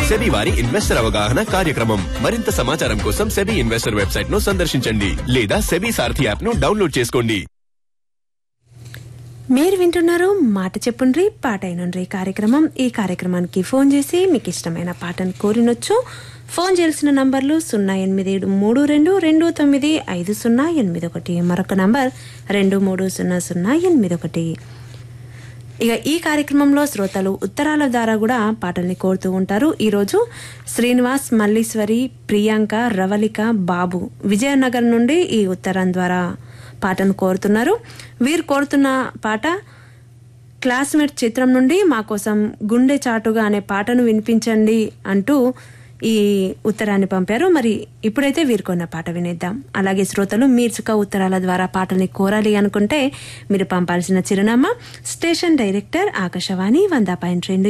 SEBI వారి investor అవగాహన కార్యక్రమం మరింత సమాచారం కోసం సెబీ ఇన్వెస్టర్ వెబ్సైట్ ను సందర్శించండి లేదా సెబీ సారథి యాప్ ను డౌన్లోడ్ చేసుకోండి మీరు వింటున్నారు మాట చెప్పుండ్రి పాట అయినుండ్రి కార్యక్రమం ఈ కార్యక్రమానికి ఫోన్ చేసి మీకు ఇష్టమైన పాటను కోరినొచ్చు ఫోన్ చేయాల్సిన నంబర్లు సున్నా ఎనిమిది ఏడు మూడు రెండు రెండు తొమ్మిది ఐదు సున్నా ఎనిమిది ఒకటి మరొక నంబర్ రెండు మూడు సున్నా సున్నా ఎనిమిది ఒకటి ఇక ఈ కార్యక్రమంలో శ్రోతలు ఉత్తరాల ద్వారా కూడా పాటల్ని కోరుతూ ఉంటారు ఈరోజు శ్రీనివాస్ మల్లీశ్వరి ప్రియాంక రవళిక బాబు విజయనగర్ నుండి ఈ ఉత్తరం ద్వారా పాటను కోరుతున్నారు వీరు కోరుతున్న పాట క్లాస్మేట్ చిత్రం నుండి మా కోసం గుండె చాటుగా అనే పాటను వినిపించండి అంటూ ఈ ఉత్తరాన్ని పంపారు మరి ఇప్పుడైతే వీరికొన్న పాట వినేద్దాం అలాగే శ్రోతలు మీర్చుక ఉత్తరాల ద్వారా పాటల్ని కోరాలి అనుకుంటే మీరు పంపాల్సిన చిరునామా స్టేషన్ డైరెక్టర్ ఆకాశవాణి వంద పాయింట్ రెండు